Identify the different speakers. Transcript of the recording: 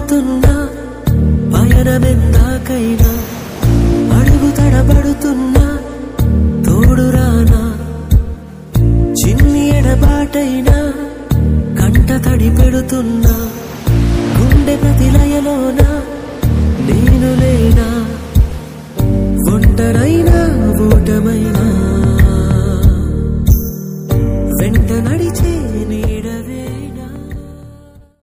Speaker 1: పడుతున్నా పయనమెందాకైనా అడుగు తడబడుతున్నా తోడు రానా చిన్ని ఎడబాటైనా కంట తడి పెడుతున్నా గుండె ప్రతిలయలోన నేను లేనా ఒంటరైనా ఓటమైనా వెంట నడిచే నీ